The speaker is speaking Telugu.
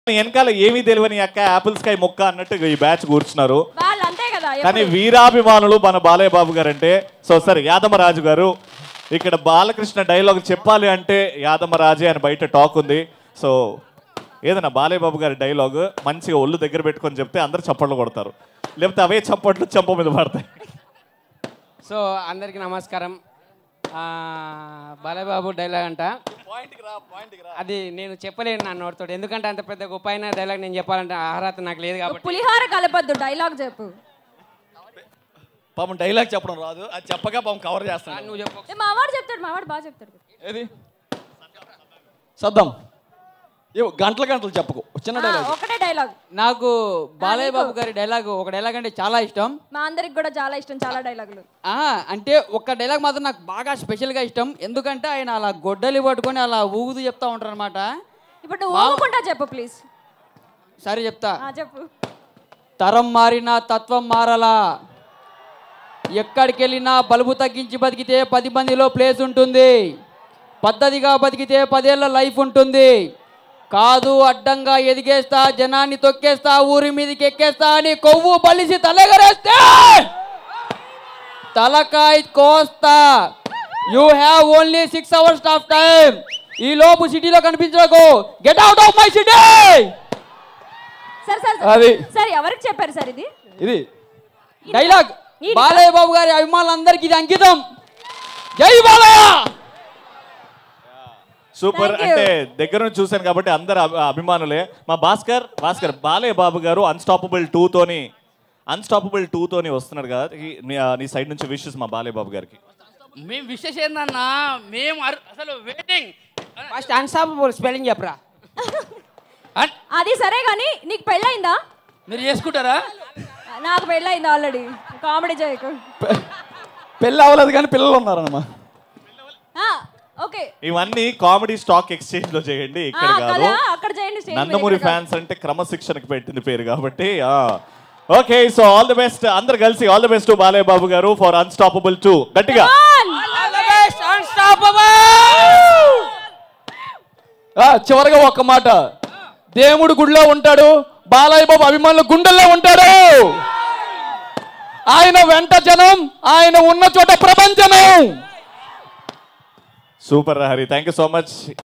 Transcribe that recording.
వెనకాల ఏమీ తెలియని అక్క యాపిల్ స్కై మొక్క అన్నట్టు ఈ బ్యాచ్ కూర్చున్నారు వాళ్ళు అంతే కదా కానీ ఎప్పుడు. వీరాభిమానులు మన బాలయ్య బాబు గారు అంటే సో సరే యాదమరాజు గారు ఇక్కడ బాలకృష్ణ డైలాగ్ చెప్పాలి అంటే యాదమరాజే అని బయట టాక్ ఉంది సో ఏదైనా బాలయ్య బాబు గారి డైలాగ్ మంచిగా ఒళ్ళు దగ్గర పెట్టుకొని చెప్తే అందరు చప్పట్లు కొడతారు లేకపోతే అవే చప్పట్లు చెంప మీద పడతాయి సో అందరికీ నమస్కారం ఆ, బాలయ్యబాబు డైలాగ్ అంట అది నేను చెప్పలేను నా నోటితో ఎందుకంటే అంత పెద్ద గొప్ప అయిన డైలాగ్ నేను చెప్పాలంటే అర్హత నాకు లేదు కాబట్టి పులిహార కలపద్దు డైలాగ్ చెప్పు పాపం డైలాగ్ చెప్పడం రాదు అది చెప్పగా పాపం కవర్ చేస్తాను నువ్వు చెప్పు ఏ, మావాడు చెప్తాడు మావాడు బాగా చెప్తాడు ఏది సద్దాం ఏవో గంటల గంటలు చెప్పకు చిన్న ఆ, డైలాగ్ ఒకటే డైలాగ్ నాకు బాలయ్య నీకు? బాబు గారి డైలాగ్ ఒక డైలాగ్ అంటే చాలా ఇష్టం మా అందరికి కూడా చాలా ఇష్టం చాలా డైలాగులు ఆ, అంటే ఒక్క డైలాగ్ మాత్రం నాకు బాగా స్పెషల్గా ఇష్టం ఎందుకంటే ఆయన అలా గొడ్డలి పట్టుకొని అలా ఊగుతూ చెప్తా ఉంటారు అనమాట ఇప్పుడు నువ్వు మా- ఊరుకుంటా చెప్పు ప్లీజ్ సరే చెప్తా చెప్పు తరం మారినా తత్వం మారలా ఎక్కడికి వెళ్ళినా బలుబు తగ్గించి బతికితే పది మందిలో ప్లేస్ ఉంటుంది పద్ధతిగా బతికితే పదేళ్ల లైఫ్ ఉంటుంది కాదు అడ్డంగా ఎదిగేస్తా జనాన్ని తొక్కేస్తా ఊరి మీదకి ఎక్కేస్తా అని కొవ్వు బలిసి తలెగరేస్తే తలకాయ కోస్తా you have only six hours of time ఈ లోపు సిటీలో కనిపించకు get out of my city సరే సరే అది. సరే ఎవరికి చెప్పారు సార్ ఇది ఇది డైలాగ్ ఈయన- బాలయ్య బాబు గారి అభిమానులందరికీ ఇది అంకితం జై బాలయ్య సూపర్ Thank you. అంటే దగ్గర నుంచి చూశాను కాబట్టి అందరు అభి- అభిమానులే మా భాస్కర్ భాస్కర్ బాలయ్య బాబు గారు అన్స్టాపబుల్ టూ తోని అన్స్టాపబుల్ టూ తోని వస్తున్నాడు కదా ఈ- నీ- నీ సైడ్ నుంచి విషెస్ మా బాలయ్య బాబు గారికి మేము విషయం ఏందన్నా మేము అర్- అసలు వెయిటింగ్ ఫస్ట్ అన్స్టాపబుల్ స్పెల్లింగ్ చెప్పరా అది సరే కానీ నీకు పెళ్ళయిందా మీరు చేసుకుంటారా నాకు పెళ్ళయింది ఆల్రెడీ కామెడీ చేయకు పెళ్ళి అవ్వలేదు కానీ పిల్లలు ఉన్నారన్నమా ఆ, ఓకే ఇవన్నీ కామెడీ స్టాక్ ఎక్స్చేంజ్ లో చేయండి ఆ, ఇక్కడ కాదు కదా అక్కడ చేయండి stage మీద, నందమూరి ఇక్కడ కాదు. ఫ్యాన్స్ అంటే క్రమశిక్షణకి పెట్టింది పేరు కాబట్టి okay so all the best అందరు కలిసి all the best Balayya Babu garu for unstoppable two గట్టిగా ఆ, చివరగా ఒక్క మాట దేవుడు గుడిలో ఉంటాడు బాలయ్య బాబు అభిమానుల గుండెల్లో ఉంటాడు ఆయన వెంట జనం ఆయన ఉన్న చోట ప్రపంచనం super Hari thank you so much